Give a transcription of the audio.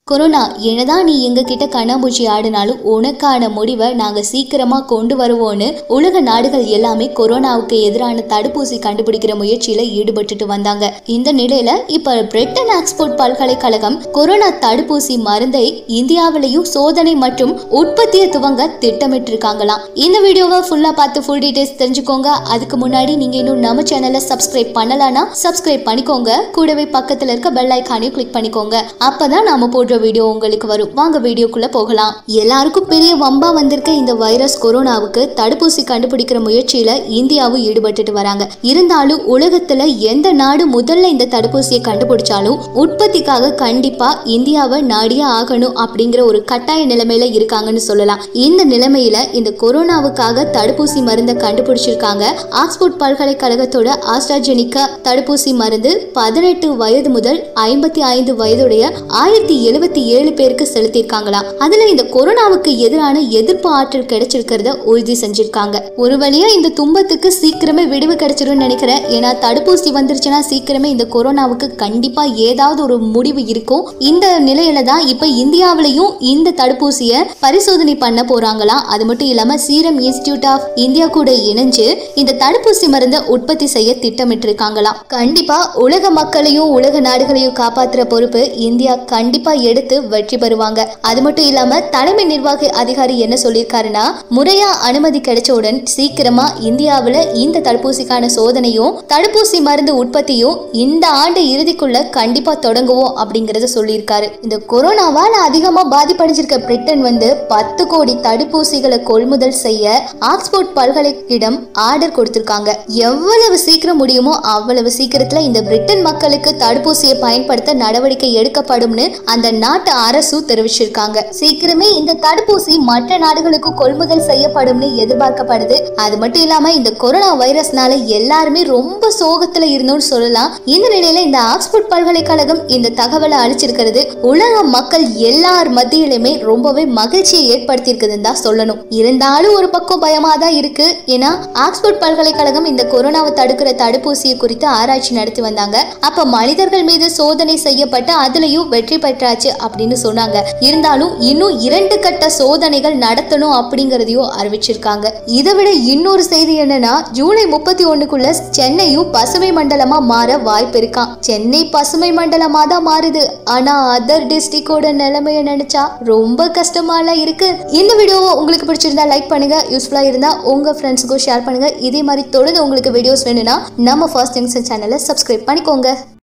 corona என்னதான் நீ எங்க கிட்ட கண்ணாமூச்சி ஆடினாலும் உனக்கான முடிவை நாங்க சீக்கிரமா கொண்டு வருவோம்னு உலக நாடுகள் எல்லாமே கொரோனாவுக்கு எதிரான தடுப்பூசி கண்டுபிடிக்கிற முயற்சியில ஈடுபட்டுட்டு வந்தாங்க இந்த நிலையில இப்ப பிரிட்டன் ஆக்ஸ்போர்ட் பல்கலைக்கழகம் கொரோனா தடுப்பூசி மருந்தை இந்தியாவிலையும் சோதனை மற்றும் உற்பத்தியை துவங்க திட்டமிட்டு இருக்காங்களாம் இந்த வீடியோவை ஃபுல்லா பார்த்து ஃபுல் டீடைல்ஸ் தெரிஞ்சுக்கோங்க அதுக்கு முன்னாடி நீங்க இன்னும் நம்ம சேனலை சப்ஸ்கிரைப் பண்ணலாம்னா சப்ஸ்கிரைப் பண்ணிக்கோங்க கூடவே பக்கத்துல இருக்க பெல் ஐக்கானையும் கிளிக் பண்ணிக்கோங்க அப்பதான் நாம போடுற வீடியோ உங்களுக்கு வரும் வாங்க வீடியோக்குள்ள போகலாம் எல்லாருக்கும் பெரிய வம்பா வந்திருக்க இந்த வைரஸ் கொரோனாவுக்கு தடுப்பூசி கண்டுபிடிக்கிற முயற்சியில இந்தியாவும் ஈடுபட்டுட்டு வராங்க இருந்தாலும் உலகத்துல எந்த நாடு முதல்ல இந்த தடுப்பூசியை கண்டுபிடிச்சாலும் உற்பத்திக்காக கண்டிப்பா இந்தியாவை நாடியே ஆகணும் அப்படிங்கிற ஒரு கட்டாய நிலைமையில இருக்காங்கன்னு சொல்லலாம் இந்த நிலைமையில இந்த கொரோனாவுக்காக தடுப்பூசி மருந்தை கண்டுபிடிச்சிருக்காங்க ஆக்ஸ்போர்ட் பல்கலைக்கழகத்தோட ஆஸ்ட்ராஜெனிகா தடுப்பூசி மருந்து பதினெட்டு வயது முதல் ஐம்பத்தி ஐந்து வயதுடைய ஆயிரத்தி எழுபத்தி ஏழு பேருக்கு செலுத்தியிருக்காங்களாம் அதுல இந்த கொரோனாவுக்கு எதிரான எதிர்ப்பு ஆற்றல் கிடைச்சிருக்கிறத உறுதி செஞ்சிருக்காங்க ஒரு வழியா இந்த துன்பத்துக்கு சீக்கிரமே விடுவு கிடைச்சிரும்னு நினைக்கிறேன் ஏன்னா தடுப்பூசி வந்துருச்சுன்னா சீக்கிரமே இந்த கொரோனாவுக்கு கண்டிப்பா ஏதாவது ஒரு முடிவு இருக்கும் இந்த நிலையில தான் இப்ப இந்தியாவிலையும் இந்த தடுப்பூசியை பரிசோதனை பண்ண போறாங்களாம் அது மட்டும் இல்லாம சீரம் இன்ஸ்டிடியூட் ஆஃப் இந்தியா கூட இணைஞ்சு இந்த தடுப்பூசி மருந்தை உற்பத்தி செய்ய திட்டமிட்டு இருக்காங்களாம் கண்டிப்பா உலக மக்களையும் உலக நாடுகளையும் காப்பாத்துற பொறுப்பு இந்தியா கண்டிப்பா எடுத்து வெற்றி பெறுவாங்க அது மட்டும் இல்லாம தலைமை நிர்வாக அதிகாரி என்ன சொல்லியிருக்காருன்னா முறையா அனுமதி கிடைச்சவுடன் சீக்கிரமா இந்தியாவுல இந்த தடுப்பூசிக்கான சோதனையும் தடுப்பூசி மருந்து உற்பத்தியும் இந்த ஆண்டு இறுதிக்குள்ள கண்டிப்பா தொடங்குவோம் அப்படிங்கறத சொல்லியிருக்காரு இந்த கொரோனாவால அதிகமா பாதிப்படைஞ்சிருக்க பிரிட்டன் வந்து பத்து கோடி தடுப்பூசிகளை கொள்முதல் செய்ய ஆக்ஸ்போர்ட் பல்கலைக்கிடம் ஆர்டர் கொடுத்திருக்காங்க எவ்வளவு சீக்கிரம் முடியுமோ அவ்வளவு சீக்கிரத்துல இந்த பிரிட்டன் மக்களுக்கு தடுப்பூசியை பயன்படுத்த நடவடிக்கை எடுக்கப்படும்னு அந்த நாட்டு அரசு தெரிவிச்சிருக்காங்க சீக்கிரமே இந்த தடுப்பூசி மற்ற நாடுகளுக்கு கொள்முதல் செய்யப்படும்னு எதிர்பார்க்கப்படுது அது மட்டும் இல்லாம இந்த கொரோனா வைரஸ்னால எல்லாருமே ரொம்ப சோகத்துல இருந்தோம்னு சொல்லலாம் இந்த நிலையில இந்த ஆக்ஸ்போர்ட் பல்கலைக்கழகம் இந்த தகவலை அளிச்சிருக்கிறது உலக மக்கள் எல்லார் மத்தியிலுமே ரொம்பவே மகிழ்ச்சியை ஏற்படுத்தியிருக்குதுன்னு தான் சொல்லணும் இருந்தாலும் ஒரு பக்கம் பயமா தான் இருக்கு ஏன்னா ஆக்ஸ்போர்ட் பல்கலைக்கழகம் இந்த கொரோனாவை தடுக்கிற தடுப்பூசியை குறித்து ஆராய்ச்சி நடத்தி வந்தாங்க அப்ப மனிதர்கள் மீது சோதனை செய்யப்பட்டு அதுலயும் வெற்றி பெற்றாச்சு அப்படின்னு சொன்னாங்க இருந்தாலும் இன்னும் இரண்டு கட்ட சோதனைகள் நடத்தணும் அப்படிங்கறதையும் அறிவிச்சிருக்காங்க இதை விட இன்னொரு செய்தி என்னன்னா ஜூலை முப்பத்தி ஒண்ணுக்குள்ள சென்னையும் பசுமை மண்டலமா மாற வாய்ப்பு இருக்கான் சென்னை பசுமை மண்டலமா தான் மாறுது ஆனா அதர் டிஸ்ட்ரிக்டோட நிலைமைய நினைச்சா ரொம்ப கஷ்டமாலாம் இருக்கு இந்த வீடியோவை உங்களுக்கு பிடிச்சிருந்தா லைக் பண்ணுங்க யூஸ்ஃபுல்லா இருந்தா உங்க ஃப்ரெண்ட்ஸுக்கும் ஷேர் பண்ணுங்க இதே மாதிரி தொடர்ந்து உங்களுக்கு வீடியோஸ் வேணும்னா நம்ம ஃபர்ஸ்ட் ஜங்ஷன் சேனலை சப்ஸ்கிரைப் பண்ணிக்கோங்க